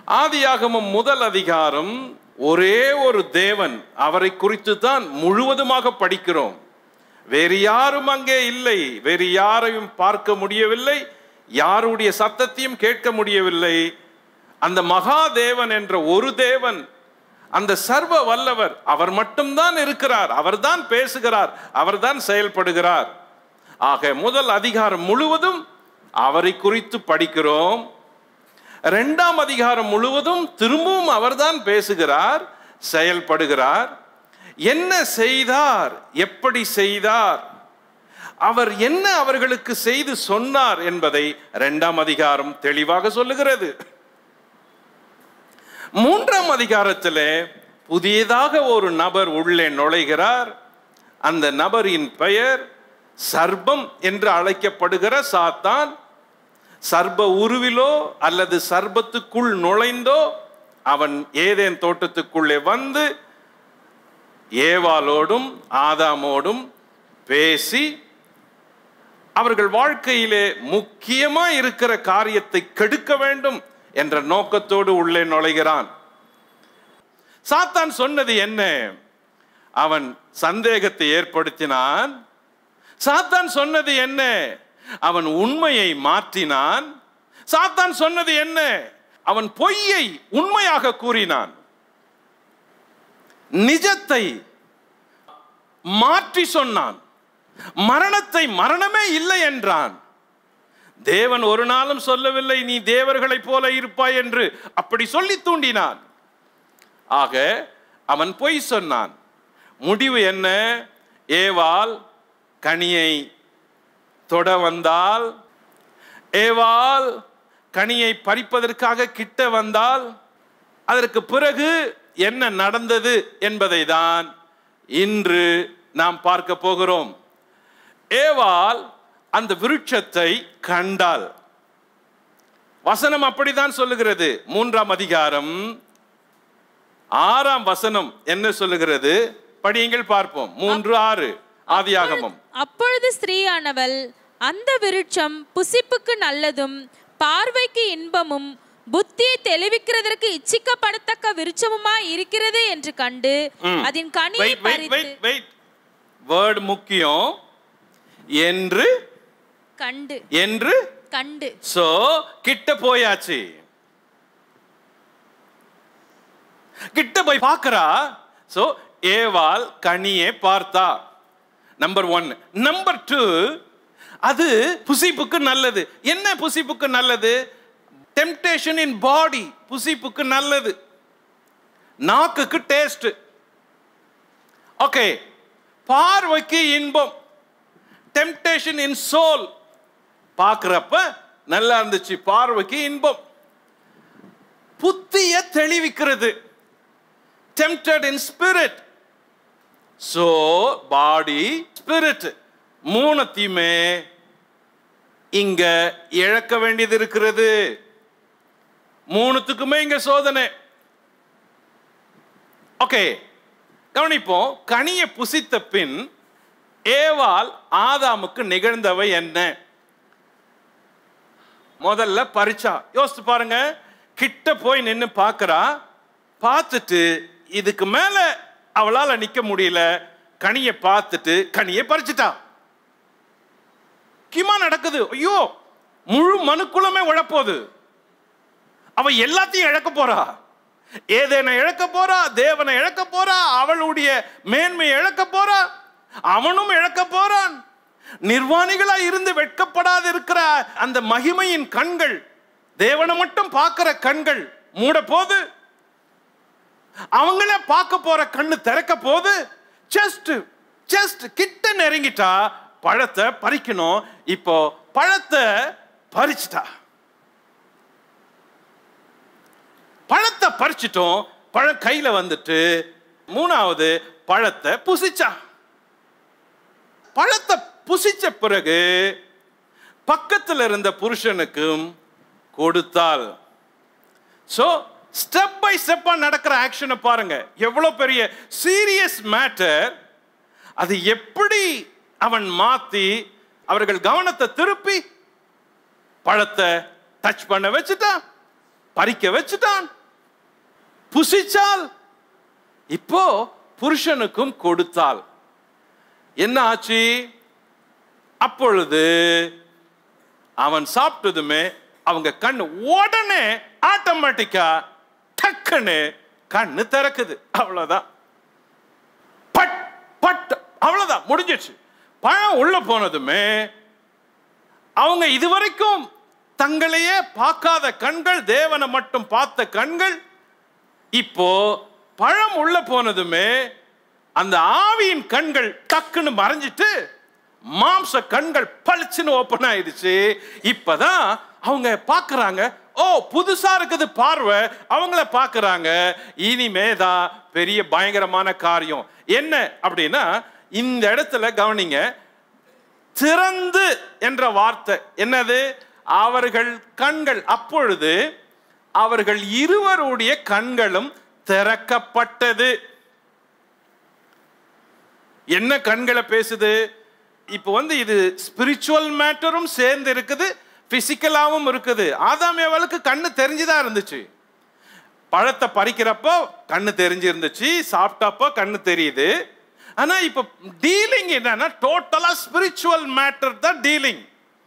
ஆதியாகமம் முதல் அதிகாரம் ஒரே ஒரு தேவன் அவரை குறித்து தான் முழுவதுமாக படிக்கிறோம் வேறு யாரும் அங்கே இல்லை வேறு யாரையும் பார்க்க முடியவில்லை யாருடைய சத்தத்தையும் கேட்க முடியவில்லை அந்த மகாதேவன் என்ற ஒரு தேவன் அந்த சர்வ வல்லவர் அவர் மட்டும்தான் இருக்கிறார் அவர்தான் பேசுகிறார் அவர்தான் செயல்படுகிறார் ஆக முதல் அதிகாரம் முழுவதும் அவரை குறித்து படிக்கிறோம் இரண்டாம் அதிகாரம் முழுவதும் திரும்பவும் அவர்தான் பேசுகிறார் செயல்படுகிறார் என்ன செய்தார் எப்படி செய்தார் அவர் என்ன அவர்களுக்கு செய்து சொன்னார் என்பதை இரண்டாம் அதிகாரம் தெளிவாக சொல்லுகிறது மூன்றாம் அதிகாரத்திலே புதியதாக ஒரு நபர் உள்ளே நுழைகிறார் அந்த நபரின் பெயர் சர்பம் என்று அழைக்கப்படுகிற சாத்தான் சர்ப உருவிலோ அல்லது சர்பத்துக்குள் நுழைந்தோ அவன் ஏதேன் தோட்டத்துக்குள்ளே வந்து ஏவாளோடும் ஆதாமோடும் பேசி அவர்கள் வாழ்க்கையிலே முக்கியமா இருக்கிற காரியத்தை கெடுக்க வேண்டும் என்ற நோக்கத்தோடு உள்ளே நுழைகிறான் சாத்தான் சொன்னது என்ன அவன் சந்தேகத்தை ஏற்படுத்தினான் சாத்தான் சொன்னது என்ன அவன் உண்மையை மாற்றினான் சாத்தான் சொன்னது என்ன அவன் பொய்யை உண்மையாக கூறினான் நிஜத்தை மாற்றி சொன்னான் மரணத்தை மரணமே இல்லை என்றான் தேவன் ஒரு நாளும் சொல்லவில்லை நீ தேவர்களைப் போல இருப்பாய் என்று அப்படி சொல்லி தூண்டினான் ஆக அவன் பொய் சொன்னான் முடிவு என்ன ஏவாள் கனியை தொட வந்தால் ஏவாள் கனியை பறிப்பதற்காக கிட்ட வந்தால் அதற்கு பிறகு என்ன நடந்தது என்பதை தான் இன்று நாம் பார்க்க போகிறோம் ஏவாள் அந்த விருட்சத்தை கண்டாள் வசனம் அப்படித்தான் சொல்லுகிறது மூன்றாம் அதிகாரம் ஆறாம் வசனம் என்ன சொல்லுகிறது படியுங்கள் பார்ப்போம் மூன்று ஆறு ஆதியாகமம் அப்பொழுது ஸ்திரீயானவள் அந்த விருட்சம் புசிப்புக்கு நல்லதும் பார்வைக்கு இன்பமும் புத்தியை தெளிவிக்கிறதற்கு இச்சிக்கப்படத்தக்க விருட்சமுமா இருக்கிறது என்று கண்டு அதன் கனியை வெயிட் வெயிட் பறித்து வெயிட் வெயிட் வேர்டு முக்கியம் என்று கண்டு என்று கண்டு சோ கிட்ட போயாச்சு கிட்ட போய் பார்க்கறா சோ ஏவாள் கனியை பார்த்தா நம்பர் ஒன் நம்பர் டூ அது புசிப்புக்கு நல்லது என்ன புசிப்புக்கு நல்லது டெம்டேஷன் இன் பாடி புசிப்புக்கு நல்லது நாக்குக்கு டேஸ்ட் ஓகே பார்வைக்கு இன்பம் டெம்டேஷன் இன் சோல் பார்க்குறப்ப நல்லா இருந்துச்சு பார்வைக்கு இன்பம் புத்திய தெளிவிக்கிறது tempted in spirit so body spirit மூணத்தையுமே இங்க இழக்க வேண்டியது இருக்கிறது மூணுத்துக்குமே இங்க சோதனை ஓகே கவனிப்போம் கனியை புசித்த பின் ஏவாள் ஆதாமுக்கு நிகழ்ந்தவை என்ன முதல்ல பறிச்சா யோசித்து பாருங்க கிட்ட போய் நின்று பார்க்கறா பார்த்துட்டு இதுக்கு மேல அவளால நிக்க முடியல கனியை பார்த்துட்டு கனியை பறிச்சிட்டா முக்கியமா நடக்குது ஐயோ முழு மனுக்குலமே உழப்போகுது அவ எல்லாத்தையும் இழக்க போறா ஏதேனை இழக்க போறா தேவனை இழக்க போறா அவளுடைய மேன்மையை இழக்க போறா அவனும் இழக்க போறான் நிர்வாணிகளா இருந்து வெட்கப்படாது இருக்கிற அந்த மகிமையின் கண்கள் தேவனை மட்டும் பார்க்கிற கண்கள் மூட போது அவங்கள பார்க்க போற கண்ணு திறக்க போது ஜஸ்ட் ஜஸ்ட் கிட்ட நெருங்கிட்டா பழத்தை பறிக்கணும் இப்போ பழத்தை பறிச்சிட்டா பழத்தை பறிச்சிட்டோம் பழம் கையில வந்துட்டு மூணாவது பழத்தை புசிச்சா பழத்தை புசிச்ச பிறகு பக்கத்தில் இருந்த புருஷனுக்கும் கொடுத்தாள் ஸோ ஸ்டெப் பை ஸ்டெப்பா நடக்கிற ஆக்ஷனை பாருங்க எவ்வளவு பெரிய சீரியஸ் மேட்டர் அது எப்படி அவன் மாத்தி அவர்கள் கவனத்தை திருப்பி பழத்தை டச் பண்ண வச்சுட்டான் பறிக்க வச்சுட்டான் புசிச்சால் இப்போ புருஷனுக்கும் கொடுத்தாள் என்ன ஆச்சு அப்பொழுது அவன் சாப்பிட்டதுமே அவங்க கண்ணு உடனே ஆட்டோமேட்டிக்கா டக்குன்னு கண்ணு திறக்குது அவ்வளவுதான் பட் பட் அவ்வளவுதான் முடிஞ்சிச்சு பழம் உள்ள போனதுமே அவங்க இதுவரைக்கும் தங்களையே பார்க்காத கண்கள் தேவனை மட்டும் பார்த்த கண்கள் இப்போ பழம் உள்ள போனதுமே அந்த ஆவியின் கண்கள் டக்குன்னு மறைஞ்சிட்டு மாம்ச கண்கள் பளிச்சுன்னு ஓப்பன் ஆயிடுச்சு இப்பதான் அவங்க பார்க்கறாங்க ஓ புதுசா இருக்குது பார்வை அவங்கள பார்க்கறாங்க இனிமே தான் பெரிய பயங்கரமான காரியம் என்ன அப்படின்னா இந்த இடத்துல கவனிங்க திறந்து என்ற வார்த்தை என்னது அவர்கள் கண்கள் அப்பொழுது அவர்கள் இருவருடைய கண்களும் திறக்கப்பட்டது என்ன கண்களை பேசுது இப்போ வந்து இது ஸ்பிரிச்சுவல் மேட்டரும் சேர்ந்து இருக்குது பிசிக்கலாவும் இருக்குது ஆதாம் ஏவாளுக்கு கண்ணு தெரிஞ்சுதான் இருந்துச்சு பழத்தை பறிக்கிறப்போ கண்ணு தெரிஞ்சு இருந்துச்சு சாப்பிட்டப்போ கண்ணு தெரியுது ஆனா இப்ப டீலிங் என்னன்னா டோட்டலா ஸ்பிரிச்சுவல் மேட்டர் தான் டீலிங்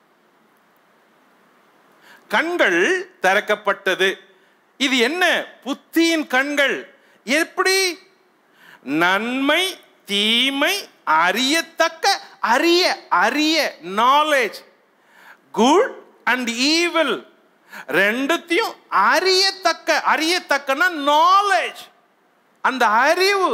கண்கள் திறக்கப்பட்டது இது என்ன புத்தியின் கண்கள் எப்படி நன்மை தீமை அறியத்தக்க அறிய அறிய நாலேஜ் குட் அண்ட் ஈவில் ரெண்டுத்தையும் அறியத்தக்க அறியத்தக்கனா நாலேஜ் அந்த அறிவு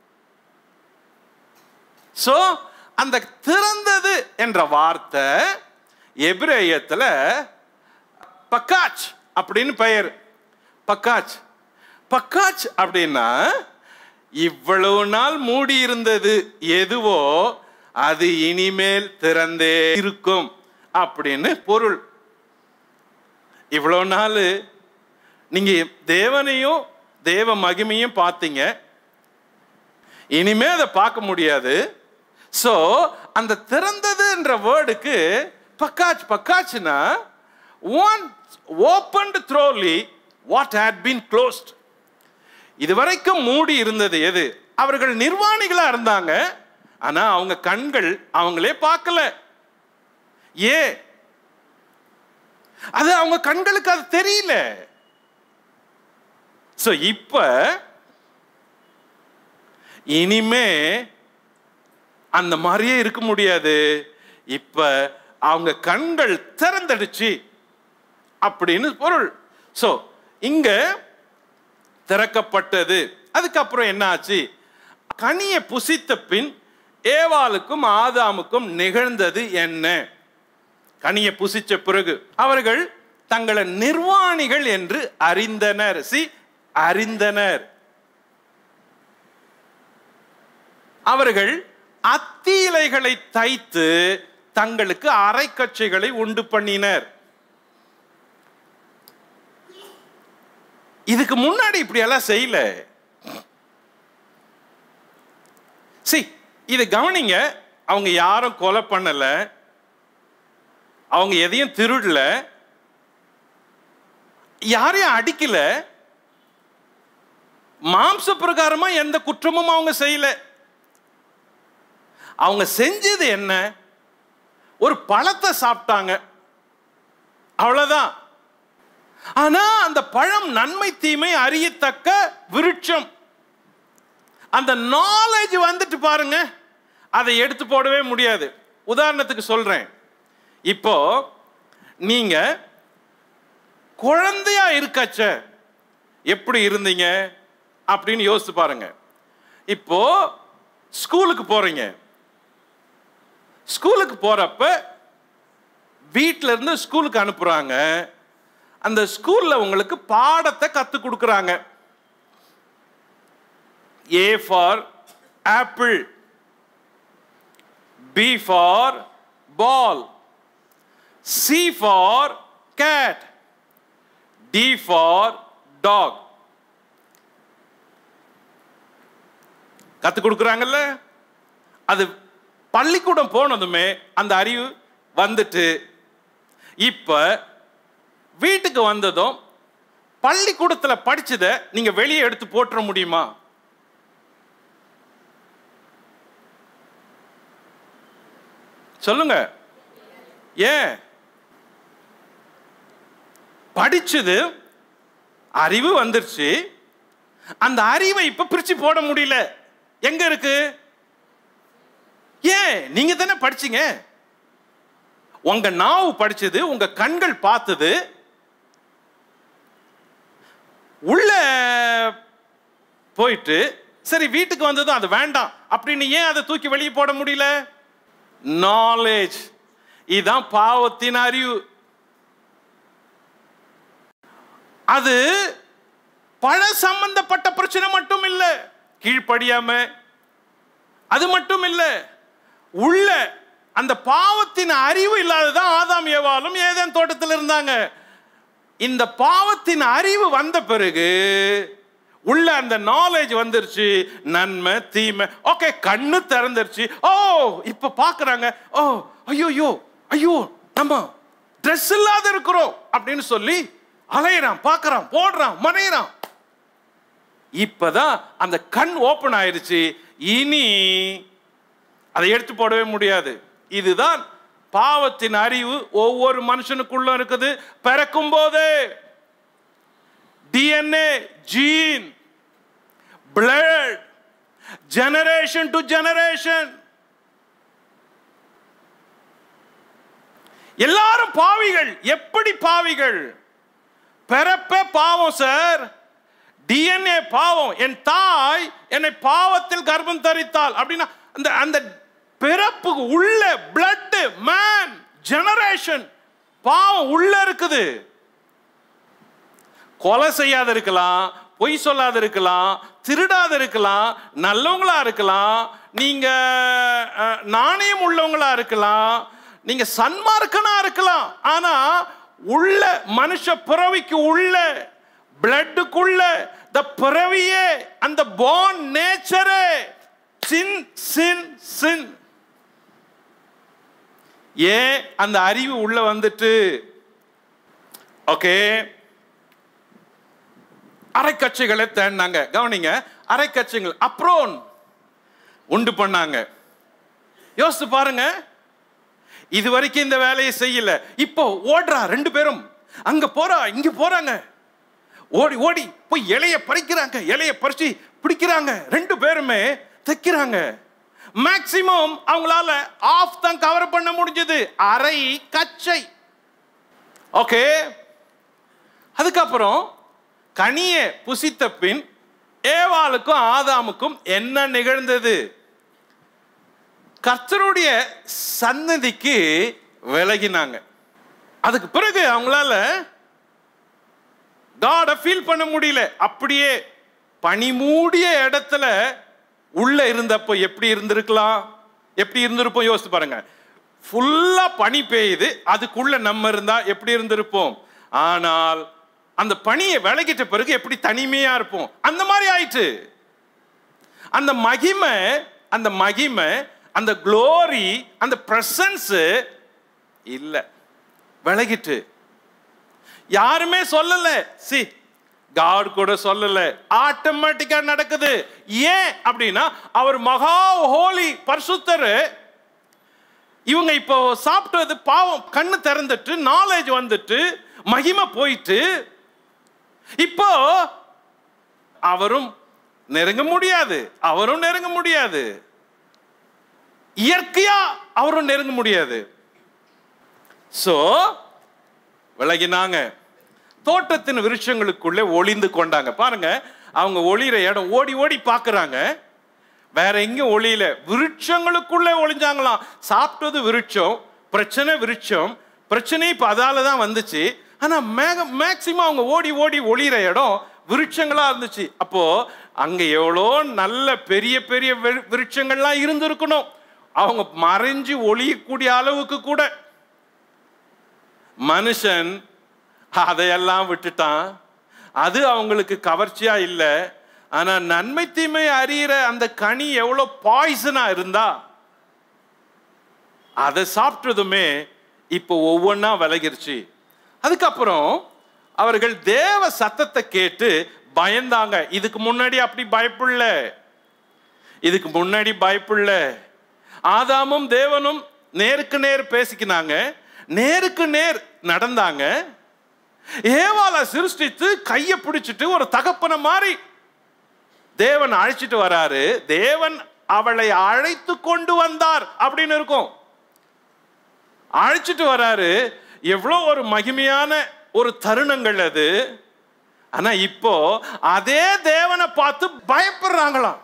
சோ அந்த திறந்தது என்ற வார்த்தை எபிரேயத்துல பக்காச் அப்படின்னு பெயர் பக்காச் பக்காச் அப்படின்னா இவ்வளவு நாள் மூடி இருந்தது எதுவோ அது இனிமேல் திறந்தே இருக்கும் அப்படின்னு பொருள் இவ்வளவு நாள் நீங்க தேவனையும் தேவ மகிமையும் பார்த்தீங்க இனிமே அதை பார்க்க முடியாது ஸோ அந்த திறந்ததுன்ற வேர்டுக்கு பக்காச் பக்காச்சுனா one opened thoroughly what had been closed இதுவரைக்கும் மூடி இருந்தது எது அவர்கள் நிர்வாணிகளா இருந்தாங்க ஆனா அவங்க கண்கள் அவங்களே பார்க்கல ஏ அது அவங்க கண்களுக்கு அது தெரியல சோ இப்ப இனிமே அந்த மாதிரியே இருக்க முடியாது இப்ப அவங்க கண்கள் திறந்தடிச்சு அப்படின்னு பொருள் சோ இங்க திறக்கப்பட்டது அதுக்கப்புறம் என்ன ஆச்சு கனியை புசித்த பின் ஏவாளுக்கும் ஆதாமுக்கும் நிகழ்ந்தது என்ன கனியை புசிச்ச பிறகு அவர்கள் தங்களை நிர்வாணிகள் என்று அறிந்தனர் சி அறிந்தனர் அவர்கள் அத்தி இலைகளை தைத்து தங்களுக்கு அரைக்கச்சைகளை உண்டு பண்ணினர் இதுக்கு முன்னாடி இப்படி எல்லாம் செய்யல சி இது கவனிங்க அவங்க யாரும் கொலை பண்ணல அவங்க எதையும் திருடல யாரையும் அடிக்கல மாம்ச பிரகாரமா எந்த குற்றமும் அவங்க செய்யல அவங்க செஞ்சது என்ன ஒரு பழத்தை சாப்பிட்டாங்க அவ்வளவுதான் ஆனா அந்த பழம் நன்மை தீமை அறியத்தக்க விருட்சம் அந்த நாலேஜ் வந்துட்டு பாருங்க அதை எடுத்து போடவே முடியாது உதாரணத்துக்கு சொல்றேன் இப்போ நீங்க குழந்தையா இருக்கச்ச எப்படி இருந்தீங்க அப்படின்னு யோசிச்சு பாருங்க இப்போ ஸ்கூலுக்கு போறீங்க ஸ்கூலுக்கு போறப்ப வீட்ல இருந்து ஸ்கூலுக்கு அனுப்புறாங்க அந்த ஸ்கூல்ல உங்களுக்கு பாடத்தை கத்து கொடுக்குறாங்க A for apple B for ball C for cat D for dog கத்து கொடுக்குறாங்கல்ல அது பள்ளிக்கூடம் போனதுமே அந்த அறிவு வந்துட்டு இப்ப வீட்டுக்கு வந்ததும் பள்ளிக்கூடத்துல படிச்சதை நீங்க வெளியே எடுத்து போட்டுற முடியுமா சொல்லுங்க ஏன் படிச்சது அறிவு வந்துருச்சு அந்த அறிவை இப்ப பிரிச்சு போட முடியல எங்க இருக்கு ஏன் நீங்க தானே படிச்சீங்க உங்க நாவு படிச்சது உங்க கண்கள் பார்த்தது உள்ள போயிட்டு சரி வீட்டுக்கு வந்ததும் அது வேண்டாம் அப்படின்னு ஏன் அதை தூக்கி வெளியே போட முடியல நாலேஜ் இதுதான் பாவத்தின் அறிவு அது பழ சம்பந்தப்பட்ட பிரச்சனை மட்டும் இல்லை கீழ்ப்படியாம அது மட்டும் இல்லை உள்ள அந்த பாவத்தின் அறிவு இல்லாததான் ஆதாம் ஏவாலும் ஏதேன் தோட்டத்தில் இருந்தாங்க இந்த பாவத்தின் அறிவு வந்த பிறகு உள்ள அந்த நாலேஜ் வந்துருச்சு நன்மை தீமை ஓகே கண்ணு திறந்துருச்சு ஓ இப்ப பாக்குறாங்க ஓ ஐயோ ஐயோ ஐயோ நம்ம ட்ரெஸ் இல்லாத இருக்கிறோம் அப்படின்னு சொல்லி அலையிறான் பார்க்கறான் போடுறான் மறையிறான் இப்பதான் அந்த கண் ஓபன் ஆயிருச்சு இனி அதை எடுத்து போடவே முடியாது இதுதான் பாவத்தின் அறிவு ஒவ்வொரு மனுஷனுக்குள்ள இருக்குது பிறக்கும் போதே DNA gene blood generation to generation எல்லாரும் பாவிகள் எப்படி பாவிகள் பிறப்பே பாவம் சார் டிஎன்ஏ பாவம் என் தாய் என்னை பாவத்தில் கர்ப்பம் தரித்தாள் அப்படின்னா அந்த அந்த பிறப்புக்கு உள்ள பிளட் மேன் ஜெனரேஷன் பாவம் உள்ள இருக்குது கொலை செய்யாத இருக்கலாம் பொய் சொல்லாத இருக்கலாம் திருடாத இருக்கலாம் நல்லவங்களா இருக்கலாம் நீங்க அஹ், நாணயம் உள்ளவங்களா இருக்கலாம் நீங்க சன்மார்க்கனா இருக்கலாம் ஆனா உள்ள மனுஷ பிறவிக்கு உள்ள பிளட்டுக்குள்ள த பிறவியே அந்த பான் நேச்சரே சின் சின் சின் ஏன் அந்த அறிவு உள்ள வந்துட்டு ஓகே அரைக்கட்சிகளை தேடினாங்க கவனிங்க அரைக்கட்சிகள் அப்ரோன் உண்டு பண்ணாங்க யோசித்து பாருங்க இது வரைக்கும் இந்த வேலையை செய்யல இப்போ ஓடுறா ரெண்டு பேரும் அங்க போறா இங்க போறாங்க ஓடி ஓடி போய் இலைய பறிக்கிறாங்க இலைய பறிச்சு பிடிக்கிறாங்க ரெண்டு பேருமே தைக்கிறாங்க மேக்சிமம் அவங்களால ஆஃப் தான் கவர் பண்ண முடிஞ்சது அரை கச்சை ஓகே அதுக்கப்புறம் கனியை புசித்த பின் ஏவாளுக்கும் ஆதாமுக்கும் என்ன நிகழ்ந்தது கர்த்தருடைய சன்னதிக்கு விலகினாங்க அதுக்கு பிறகு அவங்களால காடை ஃபீல் பண்ண முடியல அப்படியே பனி மூடிய இடத்துல உள்ள இருந்தப்போ எப்படி இருந்திருக்கலாம் எப்படி இருந்திருப்போம் யோசித்து பாருங்க ஃபுல்லா பனி பெய்யுது அதுக்குள்ள நம்ம இருந்தா எப்படி இருந்திருப்போம் ஆனால் அந்த பனியை விலகிட்ட பிறகு எப்படி தனிமையா இருப்போம் அந்த மாதிரி ஆயிட்டு அந்த மகிமை அந்த மகிமை அந்த க்ளோரி அந்த பிரசன்ஸ் இல்ல விலகிட்டு யாருமே சொல்லல சி காட் கூட சொல்லல ஆட்டோமேட்டிக்கா நடக்குது ஏன் அப்படின்னா அவர் மகா ஹோலி பரிசுத்தர் இவங்க இப்போ சாப்பிட்டது பாவம் கண்ணு திறந்துட்டு நாலேஜ் வந்துட்டு மகிமை போயிட்டு இப்போ அவரும் நெருங்க முடியாது அவரும் நெருங்க முடியாது இயற்கையா அவரும் நெருங்க முடியாது சோ விலகினாங்க தோட்டத்தின் விருட்சங்களுக்குள்ளே ஒளிந்து கொண்டாங்க பாருங்க அவங்க ஒளிகிற இடம் ஓடி ஓடி பார்க்கறாங்க வேற எங்கேயும் ஒளியில விருட்சங்களுக்குள்ளே ஒளிஞ்சாங்களாம் சாப்பிட்டது விருட்சம் பிரச்சனை விருட்சம் பிரச்சனை இப்போ அதால தான் வந்துச்சு ஆனா மேக மேக்சிமம் அவங்க ஓடி ஓடி ஒளிகிற இடம் விருட்சங்களா இருந்துச்சு அப்போ அங்க எவ்வளோ நல்ல பெரிய பெரிய விரு- விருட்சங்கள்லாம் இருந்திருக்கணும் அவங்க மறைஞ்சு ஒளியக்கூடிய அளவுக்கு கூட மனுஷன் அதையெல்லாம் விட்டுட்டான் அது அவங்களுக்கு கவர்ச்சியா இல்லை ஆனா நன்மை தீமை அறியிற அந்த கனி எவ்வளோ பாய்சனா இருந்தா அதை சாப்பிட்டதுமே இப்போ ஒவ்வொன்றா விலகிருச்சு அதுக்கப்புறம் அவர்கள் தேவ சத்தத்தை கேட்டு பயந்தாங்க இதுக்கு முன்னாடி அப்படி பயப்படல இதுக்கு முன்னாடி பயப்படல ஆதாமும் தேவனும் நேருக்கு நேர் பேசிக்கினாங்க நேருக்கு நேர் நடந்தாங்க ஏவாளை சிருஷ்டித்து கையை பிடிச்சிட்டு ஒரு தகப்பன மாதிரி தேவன் அழைச்சிட்டு வராரு தேவன் அவளை அழைத்து கொண்டு வந்தார் அப்படின்னு இருக்கும் அழைச்சிட்டு வராரு எவ்வளோ ஒரு மகிமையான ஒரு தருணங்கள் அது ஆனா இப்போ அதே தேவனை பார்த்து பயப்படுறாங்களாம்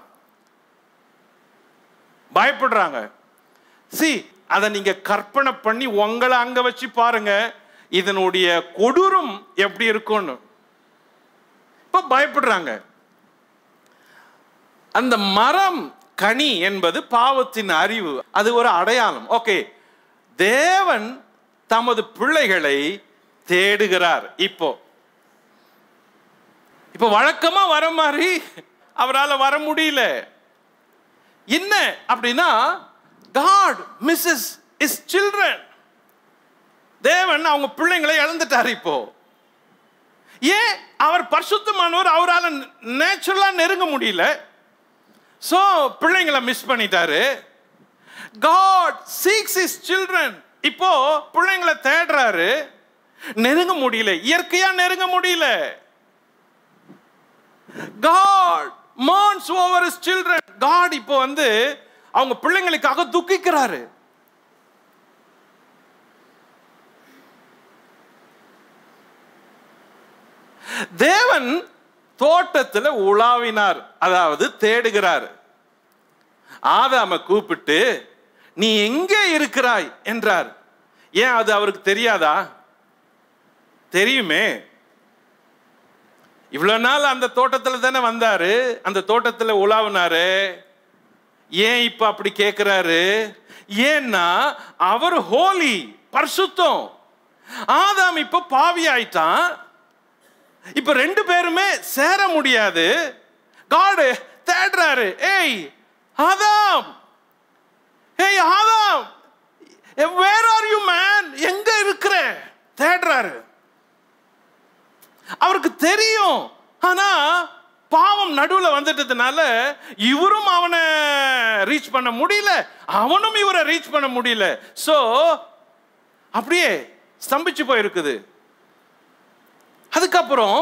பயப்படுறாங்க சி அதை நீங்க கற்பனை பண்ணி உங்களை அங்க வச்சு பாருங்க இதனுடைய கொடூரம் எப்படி இருக்கும்னு இப்ப பயப்படுறாங்க அந்த மரம் கனி என்பது பாவத்தின் அறிவு அது ஒரு அடையாளம் ஓகே தேவன் தமது பிள்ளைகளை தேடுகிறார் இப்போ இப்போ வழக்கமா வர மாதிரி அவரால் வர முடியல என்ன அப்படின்னா காட் மிஸ்ஸஸ் இஸ் சில்ட்ரன் தேவன் அவங்க பிள்ளைங்களை இழந்துட்டார் இப்போ ஏன் அவர் பரிசுத்தமானவர் அவரால் நேச்சுரலா நெருங்க முடியல ஸோ பிள்ளைங்களை மிஸ் பண்ணிட்டாரு காட் சீக்ஸ் இஸ் சில்ட்ரன் இப்போ பிள்ளைங்களை தேடுறாரு நெருங்க முடியல இயற்கையா நெருங்க முடியல God mourns over his children God இப்போ வந்து அவங்க பிள்ளைங்களுக்காக துக்கிக்கிறாரு தேவன் தோட்டத்தில் உலாவினார் அதாவது தேடுகிறார் ஆதாம கூப்பிட்டு நீ எங்கே இருக்கிறாய் என்றார் ஏன் அது அவருக்கு தெரியாதா தெரியுமே இவ்வளவு நாள் அந்த தோட்டத்தில் தானே வந்தாரு அந்த தோட்டத்தில் உலாவினாரு ஏன் இப்ப அப்படி கேட்கிறாரு ஏன்னா அவர் ஹோலி பரிசுத்தம் ஆதாம் இப்ப பாவி ஆயிட்டான் இப்ப ரெண்டு பேருமே சேர முடியாது காடு தேடுறாரு hey Adam hey Adam where are you man எங்க இருக்கிற தேடுறாரு அவருக்கு தெரியும் ஆனா பாவம் நடுவுல வந்துட்டதுனால இவரும் அவனை ரீச் பண்ண முடியல அவனும் இவரை ரீச் பண்ண முடியல சோ அப்படியே ஸ்தம்பிச்சு போயிருக்குது அதுக்கப்புறம்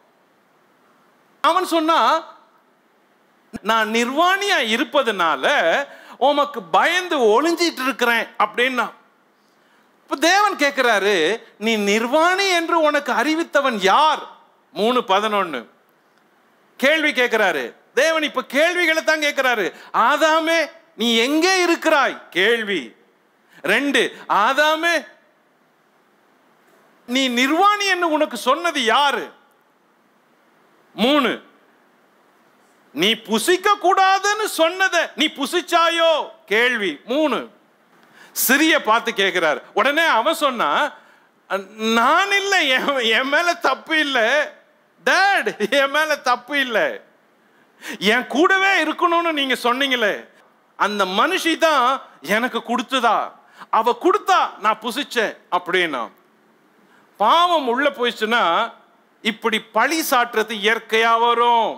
அவன் சொன்னா நான் நிர்வாணியா இருப்பதனால உமக்கு பயந்து ஒளிஞ்சிட்டு இருக்கிறேன் அப்படின்னா இப்ப தேவன் கேட்கிறாரு நீ நிர்வாணி என்று உனக்கு அறிவித்தவன் யார் மூணு பதினொன்னு கேள்வி கேட்கிறாரு தேவன் இப்ப கேள்விகளை தான் கேட்கிறாரு ஆதாமே நீ எங்கே இருக்கிறாய் கேள்வி ரெண்டு ஆதாமே நீ நிர்வாணி என்று உனக்கு சொன்னது யாரு மூணு நீ புசிக்க கூடாதுன்னு சொன்னத நீ புசிச்சாயோ கேள்வி மூணு சிறிய பார்த்து கேட்கிறார் உடனே அவன் சொன்னா நான் இல்லை என் என் மேல தப்பு இல்லை டேட் என் மேல தப்பு இல்லை என் கூடவே இருக்கணும்னு நீங்க சொன்னீங்களே அந்த மனுஷி தான் எனக்கு கொடுத்ததா அவ கொடுத்தா நான் புசிச்சேன் அப்படின்னா பாவம் உள்ள போயிடுச்சுன்னா இப்படி பழி சாட்டுறது இயற்கையா வரும்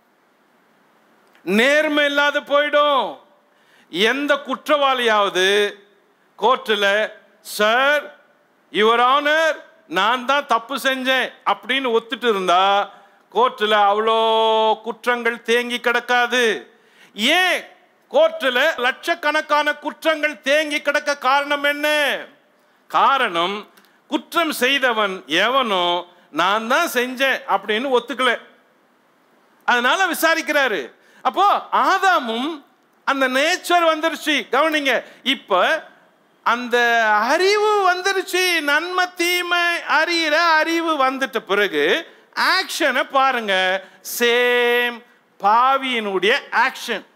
நேர்மை இல்லாத போயிடும் எந்த குற்றவாளியாவது கோர்ட்டில் சார் யுவர் ஆனர் நான் தான் தப்பு செஞ்சேன் அப்படின்னு ஒத்துட்டு இருந்தா கோர்ட்டில் அவ்வளோ குற்றங்கள் தேங்கி கிடக்காது ஏன் கோர்ட்டில் லட்சக்கணக்கான குற்றங்கள் தேங்கி கிடக்க காரணம் என்ன காரணம் குற்றம் செய்தவன் எவனோ நான் தான் செஞ்சேன் அப்படின்னு ஒத்துக்கல அதனால விசாரிக்கிறாரு அப்போ ஆதாமும் அந்த நேச்சர் வந்துருச்சு கவனிங்க இப்ப அந்த அறிவு வந்துருச்சு நன்மை தீமை அறிகிற அறிவு வந்துட்ட பிறகு ஆக்ஷனை பாருங்க சேம் பாவியினுடைய ஆக்ஷன்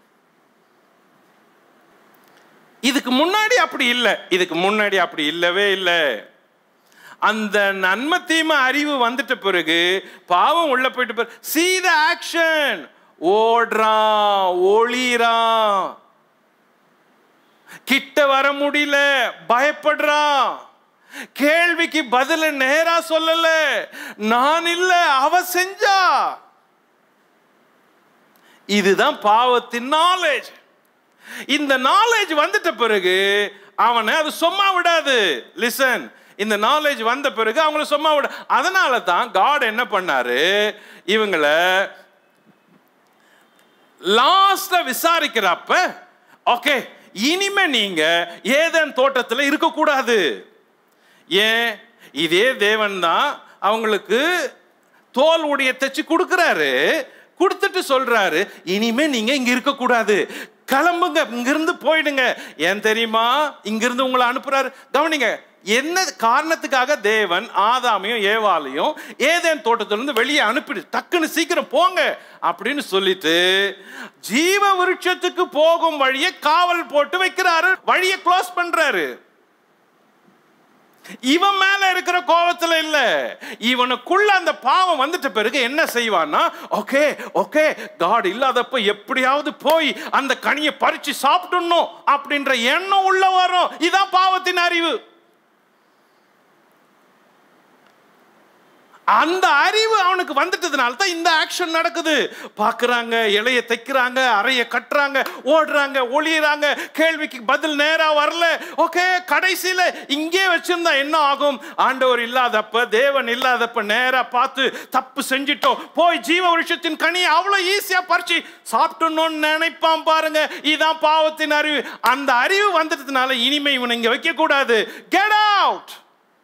இதுக்கு முன்னாடி அப்படி இல்லை இதுக்கு முன்னாடி அப்படி இல்லவே இல்லை அந்த நன்மை தீமை அறிவு வந்துட்ட பிறகு பாவம் உள்ள போயிட்டு பிறகு see the ஆக்ஷன் ஓடுறான் ஒளிறான் கிட்ட வர முடியல பயப்படுறான் கேள்விக்கு பதில நேரா சொல்லல நான் இல்ல அவ செஞ்சா இதுதான் பாவத்தின் நாலேஜ் இந்த நாலேஜ் வந்துட்ட பிறகு அவனை அது சும்மா விடாது லிசன் இந்த நாலேஜ் வந்த பிறகு அவங்கள சும்மா விட அதனால தான் காட் என்ன பண்ணாரு இவங்களை லாஸ்ட்ல விசாரிக்கிறப்ப ஓகே இனிமே நீங்க ஏதேன் தோட்டத்தில் இருக்கக்கூடாது ஏன் இதே தேவன் தான் அவங்களுக்கு தோல் உடைய தைச்சு கொடுக்குறாரு கொடுத்துட்டு சொல்றாரு இனிமே நீங்க இங்க இருக்கக்கூடாது கிளம்புங்க இங்கிருந்து போயிடுங்க ஏன் தெரியுமா இங்கிருந்து உங்களை அனுப்புறாரு கவனிங்க என்ன காரணத்துக்காக தேவன் ஆதாமையும் ஏவாளையும் ஏதேன் தோட்டத்திலிருந்து வெளியே அனுப்பிடு டக்குன்னு சீக்கிரம் போங்க அப்படின்னு சொல்லிட்டு ஜீவ விருட்சத்துக்கு போகும் வழியை காவல் போட்டு வைக்கிறாரு வழியை க்ளோஸ் பண்றாரு இவன் மேல இருக்கிற கோபத்துல இல்ல இவனுக்குள்ள அந்த பாவம் வந்துட்ட பிறகு என்ன செய்வான்னா ஓகே ஓகே காட் இல்லாதப்ப எப்படியாவது போய் அந்த கனியை பறிச்சு சாப்பிடணும் அப்படின்ற எண்ணம் உள்ள வரும் இதான் பாவத்தின் அறிவு அந்த அறிவு அவனுக்கு வந்துட்டதுனால தான் இந்த ஆக்ஷன் நடக்குது பார்க்குறாங்க இலைய தைக்கிறாங்க அறைய கட்டுறாங்க ஓடுறாங்க ஒளியறாங்க கேள்விக்கு பதில் நேரா வரல ஓகே கடைசியில் இங்கே வச்சிருந்தா என்ன ஆகும் ஆண்டவர் இல்லாதப்ப தேவன் இல்லாதப்ப நேரா பார்த்து தப்பு செஞ்சிட்டோம் போய் ஜீவ விருஷத்தின் கனி அவ்வளோ ஈஸியா பறிச்சு சாப்பிட்டணும்னு நினைப்பான் பாருங்க இதான் பாவத்தின் அறிவு அந்த அறிவு வந்துட்டதுனால இனிமே இவனை இங்க வைக்க கூடாது கெட் அவுட்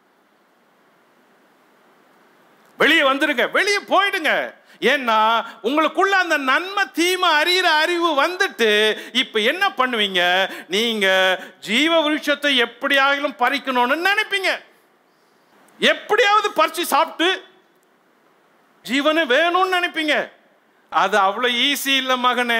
வெளியே வந்துருங்க வெளியே போயிடுங்க ஏன்னா உங்களுக்குள்ள அந்த நன்மை தீமை அறிகிற அறிவு வந்துட்டு இப்ப என்ன பண்ணுவீங்க நீங்க ஜீவ விருட்சத்தை எப்படியாகிலும் பறிக்கணும்னு நினைப்பீங்க எப்படியாவது பறிச்சு சாப்பிட்டு ஜீவனு வேணும்னு நினைப்பீங்க அது அவ்வளவு ஈஸி இல்லை மகனே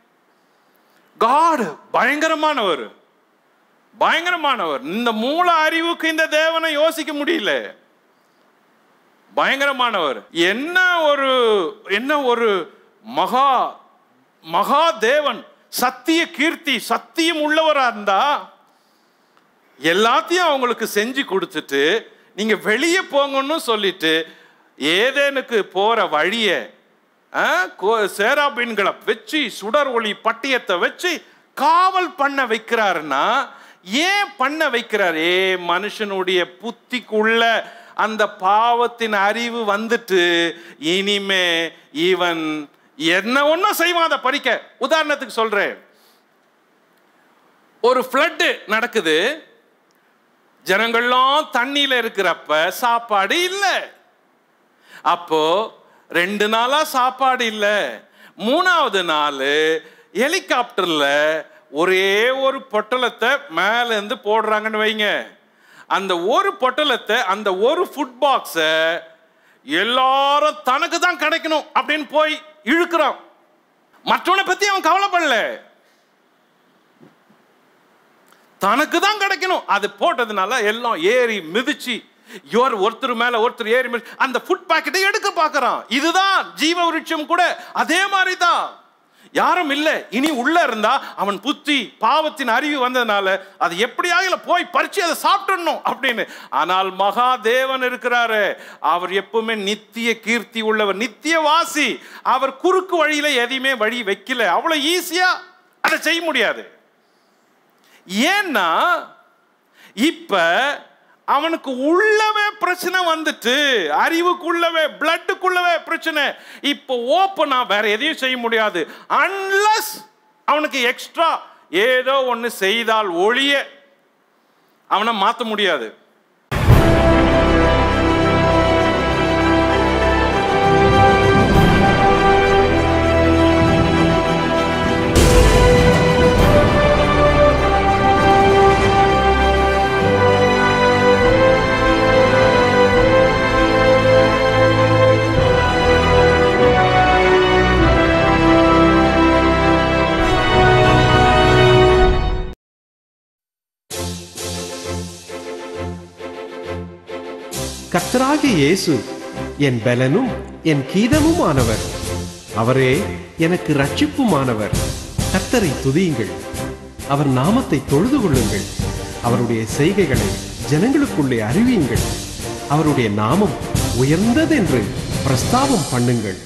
காட் பயங்கரமானவர் பயங்கரமானவர் இந்த மூல அறிவுக்கு இந்த தேவனை யோசிக்க முடியல பயங்கரமானவர் என்ன ஒரு என்ன ஒரு மகா மகா தேவன் சத்திய கீர்த்தி சத்தியம் உள்ளவரா இருந்தா எல்லாத்தையும் அவங்களுக்கு செஞ்சு கொடுத்துட்டு நீங்க வெளியே போங்கன்னு சொல்லிட்டு ஏதேனுக்கு போற வழிய சேராபீன்களை வச்சு சுடர் ஒளி பட்டியத்தை வச்சு காவல் பண்ண வைக்கிறாருன்னா ஏன் பண்ண வைக்கிறார் ஏ மனுஷனுடைய புத்திக்குள்ள அந்த பாவத்தின் அறிவு வந்துட்டு இனிமே இவன் என்ன ஒன்றும் செய்வான் அதை படிக்க உதாரணத்துக்கு சொல்றேன் ஒரு ஃப்ளட்டு நடக்குது ஜனங்கள்லாம் தண்ணியில இருக்கிறப்ப சாப்பாடு இல்லை அப்போ ரெண்டு நாளா சாப்பாடு இல்லை மூணாவது நாள் ஹெலிகாப்டர்ல ஒரே ஒரு பொட்டலத்தை மேல இருந்து போடுறாங்கன்னு வைங்க அந்த ஒரு பொட்டலத்தை அந்த ஒரு ஃபுட் பாக்ஸை எல்லாரும் தனக்கு தான் கிடைக்கணும் அப்படின்னு போய் இழுக்கிறான் மற்றவனை பத்தி அவன் கவலைப்படல தனக்கு தான் கிடைக்கணும் அது போட்டதுனால எல்லாம் ஏறி மிதிச்சு யோர் ஒருத்தர் மேல ஒருத்தர் ஏறி மிதி அந்த ஃபுட் பாக்கெட்டை எடுக்க பார்க்கறான் இதுதான் ஜீவ விருட்சம் கூட அதே மாதிரி தான் யாரும் இல்லை இனி உள்ள இருந்தா அவன் புத்தி பாவத்தின் அறிவு வந்ததுனால அது எப்படியாக போய் பறிச்சு அதை சாப்பிடணும் அப்படின்னு ஆனால் மகா தேவன் இருக்கிறாரு அவர் எப்பவுமே நித்திய கீர்த்தி உள்ளவர் நித்திய வாசி அவர் குறுக்கு வழியில எதையுமே வழி வைக்கல அவ்வளவு ஈஸியா அதை செய்ய முடியாது ஏன்னா இப்ப அவனுக்கு உள்ளவே பிரச்சனை வந்துட்டு அறிவுக்குள்ளவே பிளட்டுக்குள்ளவே பிரச்சனை இப்போ ஓப்பனா வேற எதையும் செய்ய முடியாது அன்லஸ் அவனுக்கு எக்ஸ்ட்ரா ஏதோ ஒன்று செய்தால் ஒழிய அவனை மாற்ற முடியாது கர்த்தராகிய இயேசு என் பலனும் என் கீதமுமானவர் அவரே எனக்கு ரட்சிப்புமானவர் கர்த்தரை துதியுங்கள் அவர் நாமத்தை தொழுது கொள்ளுங்கள் அவருடைய செய்கைகளை ஜனங்களுக்குள்ளே அறிவியுங்கள் அவருடைய நாமம் உயர்ந்ததென்று பிரஸ்தாபம் பண்ணுங்கள்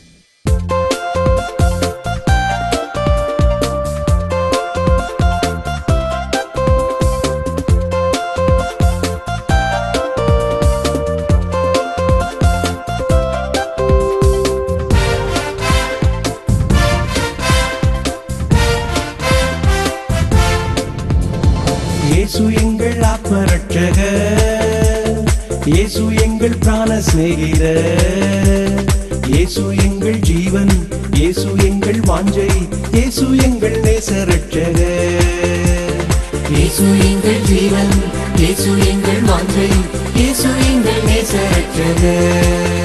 இயேசு எங்கள் ஆத்ம ரட்சகர் இயேசு எங்கள் பிராண சிநேகிதர் இயேசு எங்கள் ஜீவன் இயேசு எங்கள் வாஞ்சை இயேசு எங்கள் நேச ரட்சகர் இயேசு எங்கள் ஜீவன் இயேசு எங்கள் வாஞ்சை இயேசு எங்கள் நேச ரட்சகர்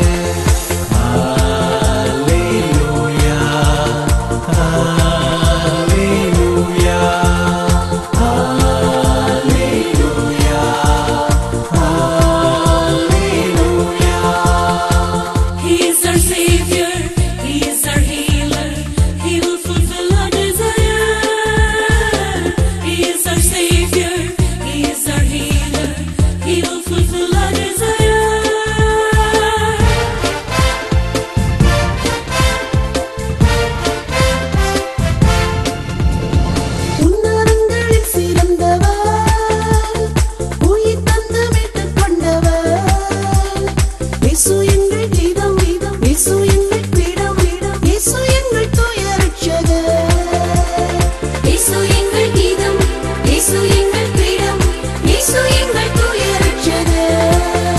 Alleluia, Alleluia, Alleluia, Alleluia. He is our Savior, He is our healer, He will fulfill our desire. He is our Savior, He is our healer, He will fulfill our desire. உன்னதங்களில் சிறந்தவர் உயிர் தந்து மீட்டுக் கொண்டவர் இயேசு எங்கள் கீதம் கீதம் இயேசு எங்கள் பீடம் பீடம் இயேசு எங்கள் தூய ரட்சகர் இயேசு எங்கள் கீதம் இயேசு எங்கள் பீடம் இயேசு எங்கள் தூய ரட்சகர்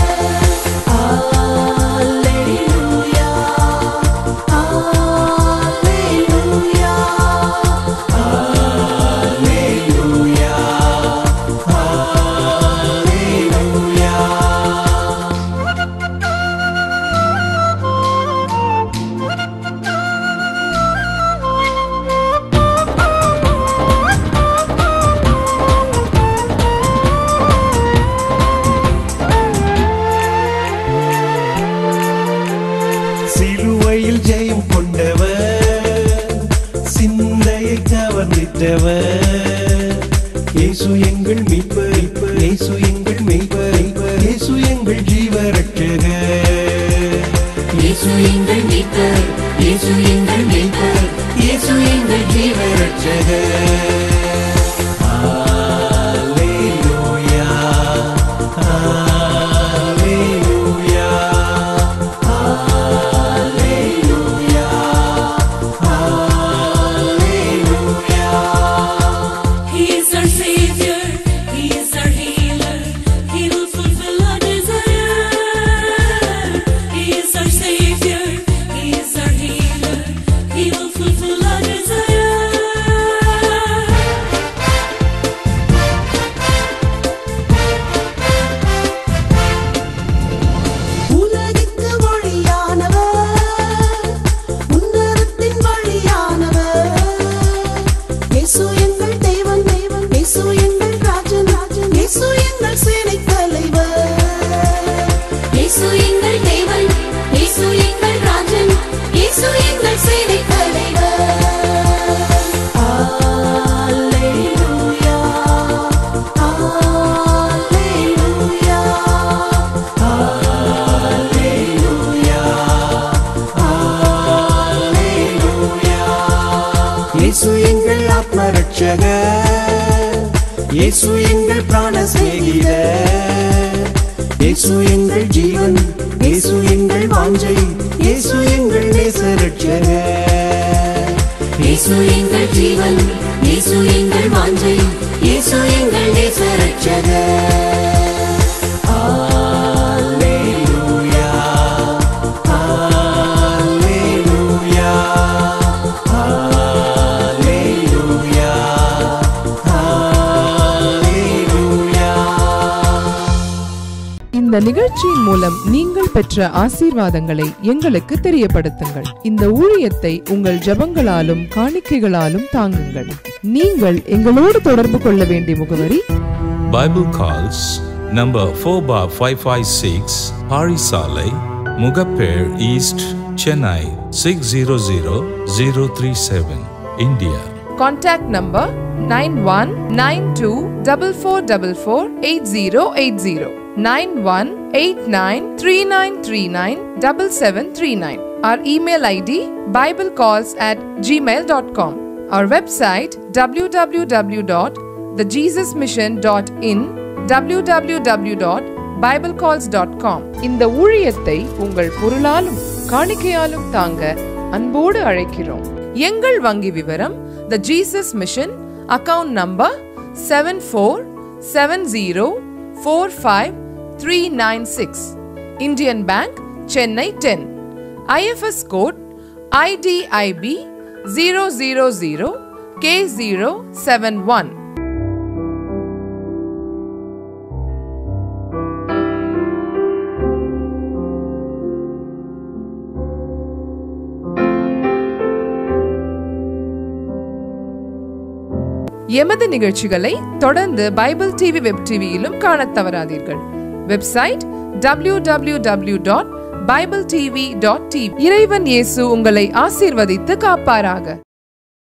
அல்லேலூயா அல்லேலூயா சிலுவையில் ஜெயம் கொண்டவர் சிந்தையை கவர்ந்திட்டவர் இயேசு எங்கள் மீட்பர் இயேசு எங்கள் மெய்ப்பர் இயேசு எங்கள் ஜீவ ரட்சகர் இயேசு எங்கள் மீட்பர் இயேசு எங்கள் மீட்பர் இயேசு எங்கள் ஜீவ ரட்சகர் Alleluia, Alleluia, Alleluia, Alleluia. He is our Savior, He is our healer, He will fulfill our desire. He is our Savior, He is our healer, He will fulfill our desire. உலகிற்கு வழியானவர் உன்னதத்தின் வழியானவர் இயேசு எங்கள் தேவன் தேவன் இயேசு எங்கள் ராஜன் ராஜன் இயேசு எங்கள் சேனை தலைவர் இயேசு எங்கள் தேவன் இயேசு எங்கள் ராஜன் இயேசு எங்கள் சேனை தலைவர் அல்லேலூயா அல்லேலூயா இயேசு எங்கள் ஆத்ம ரட்சகர் இயேசு எங்கள் பிராண சிநேகிதர் இயேசு எங்கள் ஜீவன் இயேசு எங்கள் வாஞ்சை இயேசு எங்கள் நேச ரட்சகர் இயேசு எங்கள் ஜீவன் இயேசு எங்கள் வாஞ்சை இயேசு எங்கள் நேச ரட்சகர் Alleluia, Alleluia, Alleluia, Alleluia. இந்த நிகழ்ச்சியின் மூலம் நீங்கள் பெற்ற ஆசீர்வாதங்களை எங்களுக்கு தெரியப்படுத்துங்கள் இந்த ஊழியத்தை உங்கள் ஜெபங்களாலும் காணிக்கைகளாலும் தாங்குங்கள் நீங்கள் எங்களோடு தொடர்பு கொள்ள வேண்டிய முகவரி Bible calls number 4 bar 556 Parisalai, Mugapur East, Chennai 600037, India. Contact number nine one nine two double four double four eight zero eight zero nine one eight nine three nine three nine double seven three nine Our email ID biblecalls at gmail.com. Our website www.thejesusmission.in www.biblecalls.com இந்த ஊழியத்தை உங்கள் பொருளாலும் காணிக்கையாலும் தாங்க அன்போடு அழைக்கிறோம் எங்கள் வங்கி விவரம் the Jesus mission account number seven four seven zero four five three nine six Indian Bank Chennai ten IFS code IDIB 000 K071. எமது நிகழ்ச்சிகளை தொடர்ந்து பைபிள் டிவி வெப் டிவியிலும் காணத் தவறாதீர்கள் website W W W dot Bible TV dot TV இறைவன் இயேசு உங்களை ஆசீர்வதித்து காப்பாராக